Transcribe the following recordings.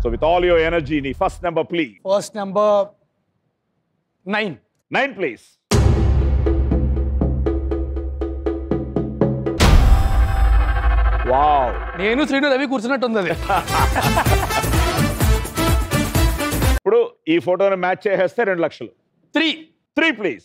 With all your energy నీ first number please first number nine nine please wow నేను శ్రీను రవి కూర్చున్నట్టుంది అది ఇప్పుడు ఈ ఫోటోని మ్యాచ్ చేసేస్తే రెండు లక్షలు త్రీ త్రీ ప్లీజ్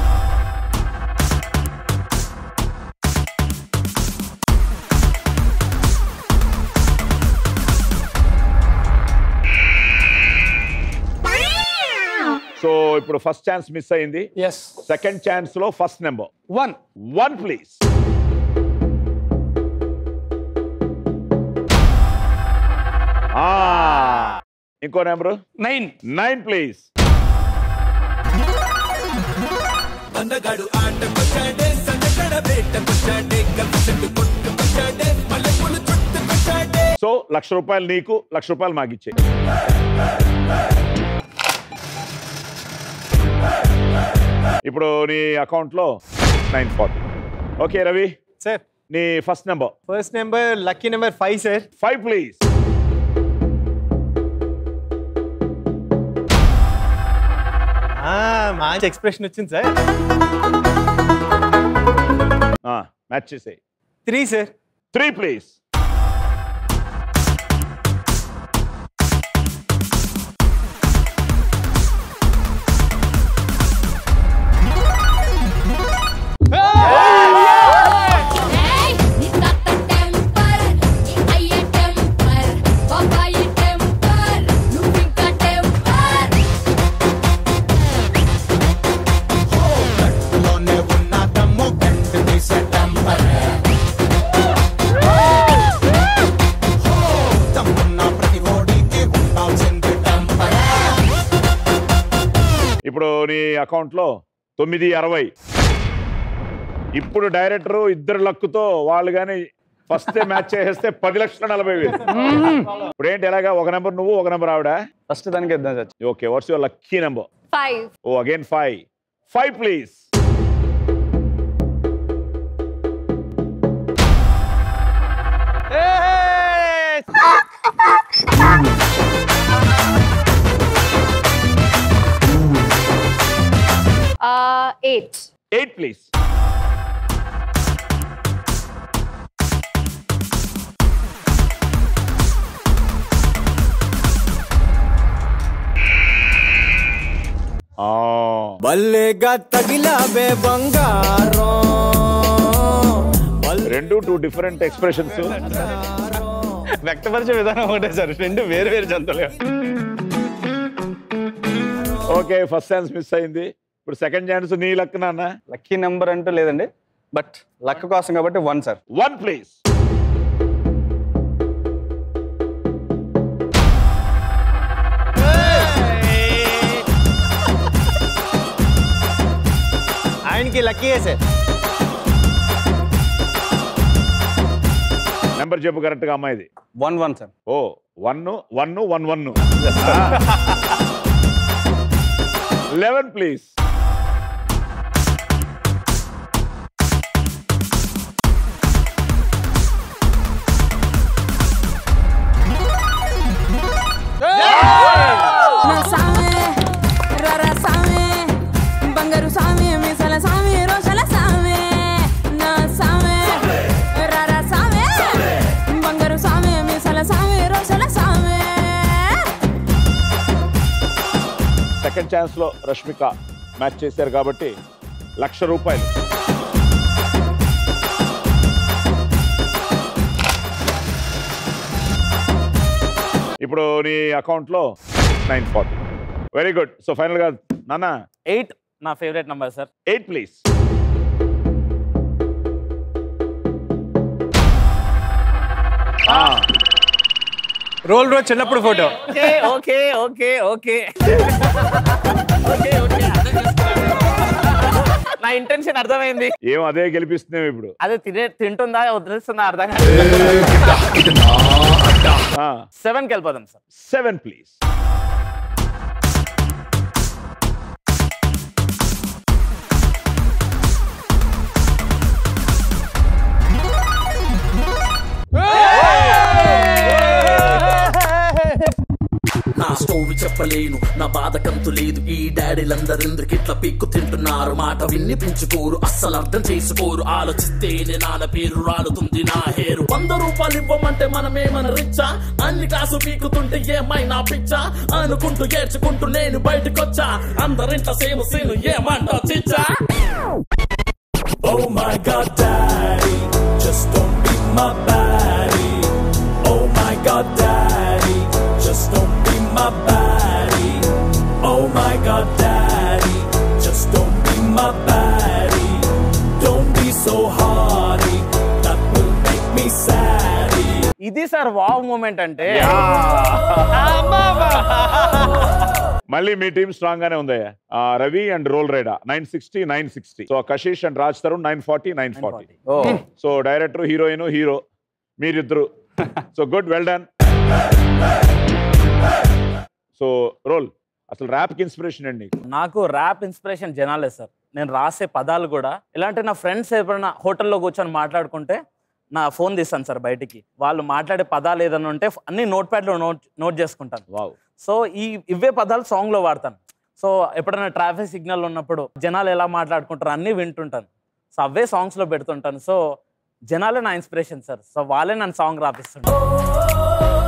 సో ఇప్పుడు ఫస్ట్ ఛాన్స్ మిస్ అయింది ఎస్ సెకండ్ ఛాన్స్ లో first number one one please ఇంకో నెంబరు నైన్ నైన్ ప్లీజ్ అందగాడు ఆటకొచ్చాడే సందగడ వేటకొచ్చాడే కలిసెట్టు కొట్టుకొచ్చాడే మల్లెపూలు చుట్టుకొచ్చాడే సో లక్ష రూపాయలు నీకు లక్ష రూపాయలు మాకు ఇచ్చే ఇప్పుడు నీ అకౌంట్ లో nine forty okay Ravi sir నీ first number first number lucky number five sir five please మంచి ఎక్స్ప్రెషన్ వచ్చింది సార్ మ్యాచ్ చేసే త్రీ సార్ త్రీ ప్లీజ్ ఏయ్ నీ తాత టెంపర్ నీ అయ్య టెంపర్ బాబాయి టెంపర్ నువ్వింకా టెంపర్ లోనే ఉన్న దమ్ము గంట తీసే టంపర్ తమ్మున్న ప్రతి ఓడికి ఉండాల్సింది టంపర్ ఇప్పుడు నీ అకౌంట్ లో తొమ్మిది అరవై ఇప్పుడు డైరెక్టర్ ఇద్దరు లక్కుతో వాళ్ళు కానీ ఫస్ట్ మ్యాచ్ చేసేస్తే పది లక్షల నలభై వేలు ఇప్పుడు ఏంటి ఎలాగా ఒక నెంబర్ నువ్వు ఒక నెంబర్ ఆవిడ ఫస్ట్ దానికి ఇద్దాం sir okay what's your lucky number five oh again five five please eight eight please బల్లేగా తగిలాబే బంగారం రెండు టూ డిఫరెంట్ ఎక్స్ప్రెషన్స్ వ్యక్తపరిచే విధానం ఒకటే సార్ రెండు వేరు వేరు జంతువులు ఓకే ఫస్ట్ ఛాన్స్ మిస్ అయింది ఇప్పుడు సెకండ్ ఛాన్స్ నీ లక్ నాన్న లక్కీ నెంబర్ అంటూ లేదండి బట్ లక్ కోసం కాబట్టి వన్ సార్ వన్ ప్లీజ్ ఆయనకి లక్కీ సార్ నెంబర్ చెప్పు కరెక్ట్ గా అమ్మాయిది one one sir oh one one one one eleven please నా సామే రర సామే బంగారు సామే మిసల సామే రోషల సామే నా సామే రర సామే బంగారు సామే మిసల సామే రోషల సామే సెకండ్ ఛాన్స్ లో రష్మిక మ్యాచ్ చేశారు కాబట్టి లక్ష రూపాయలు ఇప్పుడు నీ అకౌంట్ లో nine forty very good so final గా నాన్న ఎయిట్ నా favourite number sir eight please Roll రోజ్ చిన్నప్పుడు photo okay okay okay okay okay okay నా ఇంటెన్షన్ అర్థమైంది ఏం అదే గెలిపిస్తున్నాం ఇప్పుడు అదే తినే తింటుందా వదిలేస్తుందా అర్థం సెవెన్కి వెళ్ళిపోదాం సార్ సెవెన్ ప్లీజ్ చెప్పలేను నా బాధ కంతు లేదు ఈ డాడీలందరెందుకు ఇట్లా పిక్కు తింటున్నారు మాట విన్ని పెంచుకోరు అస్సలు అర్థం చేసుకోరు ఆలోచిస్తేనే నాన్న పేరు రాలుతుంది నా హేరు వంద రూపాయలు ఇవ్వమంటే మనమేమన రిచ్చా అన్ని కాసు పీకుతుంటే ఏమైనా పిచ్చా అనుకుంటూ ఏడ్చుకుంటూ నేను బయటకొచ్చా అందరింట సేమ్ సీను ఏమంటా చిచ్చా Oh my god, daddy, just don't be my baddie. Oh my god, daddy, just don't be my baddie. Oh my god, daddy, just don't be my baddie. Don't be so hardy, that will make me saddy. ఇది sir wow moment అంటే మళ్ళీ మీ team strong గానే ఉందయ్యా ఆ, Ravi and Roll Rida nine sixty nine sixty so Kashish and Raj Tarun nine forty nine forty oh so director heroine hero మీరిద్దరు so good well done so Roll అసలు rap కి ఇన్స్పిరేషన్ అండి నాకు ర్యాప్ ఇన్స్పిరేషన్ జనాలే సార్ నేను రాసే పదాలు కూడా ఇలాంటి నా ఫ్రెండ్స్ ఎప్పుడైనా హోటల్లో కూర్చొని మాట్లాడుకుంటే నా ఫోన్ తీస్తాను సార్ బయటికి వాళ్ళు మాట్లాడే పదాలు ఏదైనా ఉంటే అన్ని నోట్ ప్యాడ్లో నోట్ నోట్ చేసుకుంటాను వావ్ సో ఈ ఇవే పదాలు సాంగ్లో వాడతాను సో ఎప్పుడైనా ట్రాఫిక్ సిగ్నల్ ఉన్నప్పుడు జనాలు ఎలా మాట్లాడుకుంటారు అన్నీ వింటుంటాను సో అవే సాంగ్స్లో పెడుతుంటాను సో జనాలే నా ఇన్స్పిరేషన్ సార్ సో వాళ్ళే నన్ను సాంగ్ రాపిస్తుంటారు